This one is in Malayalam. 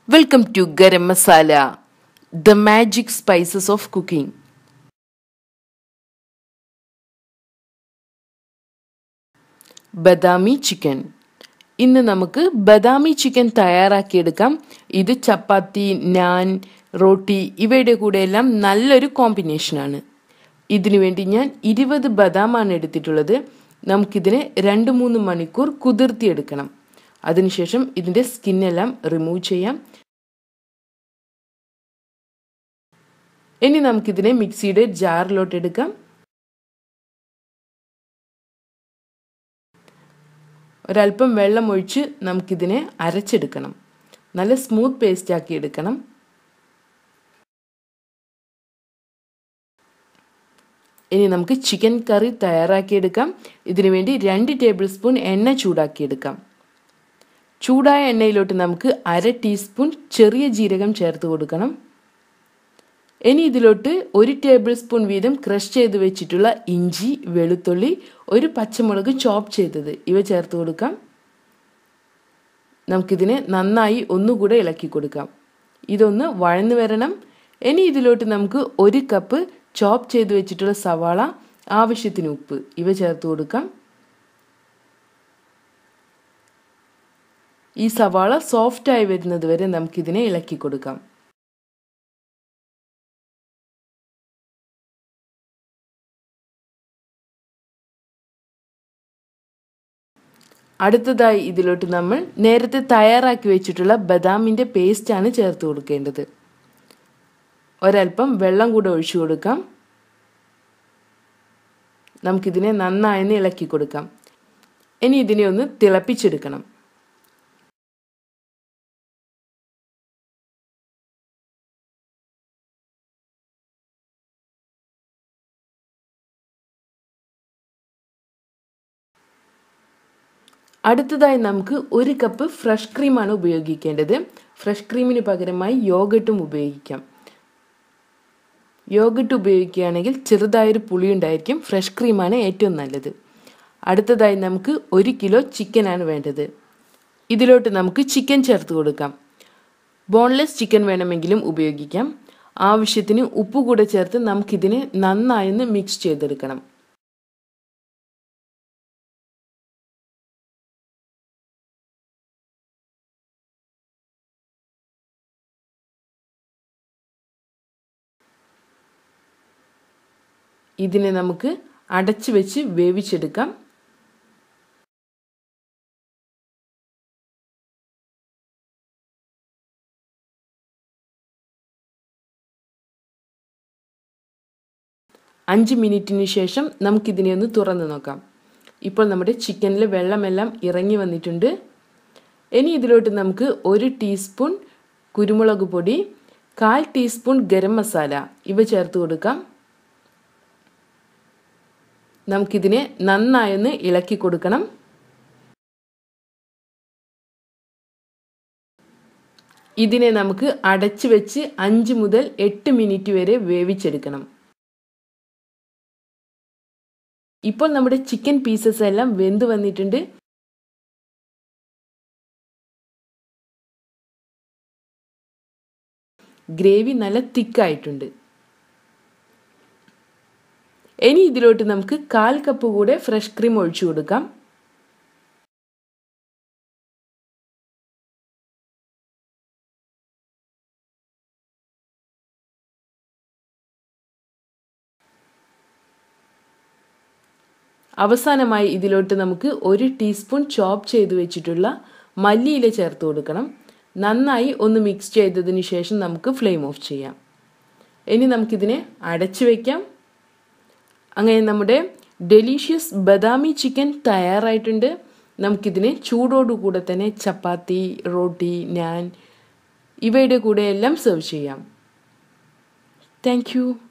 Welcome to Garam Masala, the magic spices of cooking. Badami chicken ഇന്ന് നമുക്ക് ബദാമി ചിക്കൻ തയ്യാറാക്കിയെടുക്കാം ഇത് ചപ്പാത്തി നാൻ റോട്ടി ഇവയുടെ കൂടെയെല്ലാം നല്ലൊരു കോമ്പിനേഷനാണ് ഇതിനു വേണ്ടി ഞാൻ ഇരുപത് ബദാമാണ് എടുത്തിട്ടുള്ളത് നമുക്കിതിനെ രണ്ട് മൂന്ന് മണിക്കൂർ കുതിർത്തിയെടുക്കണം അതിനുശേഷം ഇതിൻ്റെ സ്കിന്നെല്ലാം റിമൂവ് ചെയ്യാം ഇനി നമുക്കിതിനെ മിക്സിയുടെ ജാറിലോട്ട് എടുക്കാം ഒരല്പം വെള്ളം ഒഴിച്ച് നമുക്കിതിനെ അരച്ചെടുക്കണം നല്ല സ്മൂത്ത് പേസ്റ്റ് ആക്കി എടുക്കണം ഇനി നമുക്ക് ചിക്കൻ കറി തയ്യാറാക്കിയെടുക്കാം ഇതിനു വേണ്ടി രണ്ട് ടേബിൾ സ്പൂൺ എണ്ണ ചൂടാക്കിയെടുക്കാം ചൂടായ എണ്ണയിലോട്ട് നമുക്ക് അര ടീസ്പൂൺ ചെറിയ ജീരകം ചേർത്ത് കൊടുക്കണം ഇനി ഇതിലോട്ട് ഒരു ടേബിൾ സ്പൂൺ വീതം ക്രഷ് ചെയ്ത് വെച്ചിട്ടുള്ള ഇഞ്ചി വെളുത്തുള്ളി ഒരു പച്ചമുളക് ചോപ്പ് ചെയ്തത് ഇവ ചേർത്ത് കൊടുക്കാം നമുക്കിതിനെ നന്നായി ഒന്നുകൂടെ ഇളക്കി കൊടുക്കാം ഇതൊന്ന് വഴന്നു വരണം ഇനി ഇതിലോട്ട് നമുക്ക് ഒരു കപ്പ് ചോപ്പ് ചെയ്ത് വെച്ചിട്ടുള്ള സവാള ആവശ്യത്തിന് ഉപ്പ് ഇവ ചേർത്ത് കൊടുക്കാം ഈ സവാള സോഫ്റ്റായി വരുന്നത് വരെ നമുക്കിതിനെ ഇളക്കി കൊടുക്കാം അടുത്തതായി ഇതിലോട്ട് നമ്മൾ നേരത്തെ തയ്യാറാക്കി വെച്ചിട്ടുള്ള ബദാമിൻ്റെ പേസ്റ്റാണ് ചേർത്ത് കൊടുക്കേണ്ടത് ഒരൽപ്പം വെള്ളം കൂടെ ഒഴിച്ചു കൊടുക്കാം നമുക്കിതിനെ നന്നായി ഇളക്കി കൊടുക്കാം ഇനി ഇതിനെ ഒന്ന് തിളപ്പിച്ചെടുക്കണം അടുത്തതായി നമുക്ക് ഒരു കപ്പ് ഫ്രഷ് ക്രീമാണ് ഉപയോഗിക്കേണ്ടത് ഫ്രഷ് ക്രീമിന് പകരമായി യോഗട്ടും ഉപയോഗിക്കാം യോഗട്ട് ഉപയോഗിക്കുകയാണെങ്കിൽ ചെറുതായൊരു പുളി ഉണ്ടായിരിക്കും ഫ്രഷ് ക്രീമാണ് ഏറ്റവും നല്ലത് അടുത്തതായി നമുക്ക് ഒരു കിലോ ചിക്കനാണ് വേണ്ടത് ഇതിലോട്ട് നമുക്ക് ചിക്കൻ ചേർത്ത് കൊടുക്കാം ബോൺലെസ് ചിക്കൻ വേണമെങ്കിലും ഉപയോഗിക്കാം ആവശ്യത്തിന് ഉപ്പ് കൂടെ ചേർത്ത് നമുക്കിതിനെ നന്നായൊന്ന് മിക്സ് ചെയ്തെടുക്കണം ഇതിനെ നമുക്ക് അടച്ചു വെച്ച് വേവിച്ചെടുക്കാം അഞ്ച് മിനിറ്റിന് ശേഷം നമുക്കിതിനെ ഒന്ന് തുറന്ന് നോക്കാം ഇപ്പോൾ നമ്മുടെ ചിക്കനിൽ വെള്ളമെല്ലാം ഇറങ്ങി വന്നിട്ടുണ്ട് ഇനി ഇതിലോട്ട് നമുക്ക് ഒരു ടീസ്പൂൺ കുരുമുളക് പൊടി കാൽ ടീസ്പൂൺ ഗരം മസാല ഇവ ചേർത്ത് കൊടുക്കാം നമുക്കിതിനെ നന്നായൊന്ന് ഇളക്കി കൊടുക്കണം ഇതിനെ നമുക്ക് അടച്ചു വെച്ച് അഞ്ച് മുതൽ എട്ട് മിനിറ്റ് വരെ വേവിച്ചെടുക്കണം ഇപ്പോൾ നമ്മുടെ ചിക്കൻ പീസസ് എല്ലാം വെന്ത് വന്നിട്ടുണ്ട് ഗ്രേവി നല്ല തിക്കായിട്ടുണ്ട് ഇനി ഇതിലോട്ട് നമുക്ക് കാൽ കപ്പ് കൂടെ ഫ്രഷ് ക്രീം ഒഴിച്ചു കൊടുക്കാം അവസാനമായി ഇതിലോട്ട് നമുക്ക് ഒരു ടീസ്പൂൺ ചോപ്പ് ചെയ്ത് വെച്ചിട്ടുള്ള മല്ലിയില ചേർത്ത് കൊടുക്കണം നന്നായി ഒന്ന് മിക്സ് ചെയ്തതിന് ശേഷം നമുക്ക് ഫ്ലെയിം ഓഫ് ചെയ്യാം ഇനി നമുക്കിതിനെ അടച്ചു വയ്ക്കാം അങ്ങനെ നമ്മുടെ ഡെലീഷ്യസ് ബദാമി ചിക്കൻ തയ്യാറായിട്ടുണ്ട് നമുക്കിതിനെ ചൂടോടുകൂടെ തന്നെ ചപ്പാത്തി റോട്ടി ഞാൻ ഇവയുടെ കൂടെ എല്ലാം സെർവ് ചെയ്യാം താങ്ക്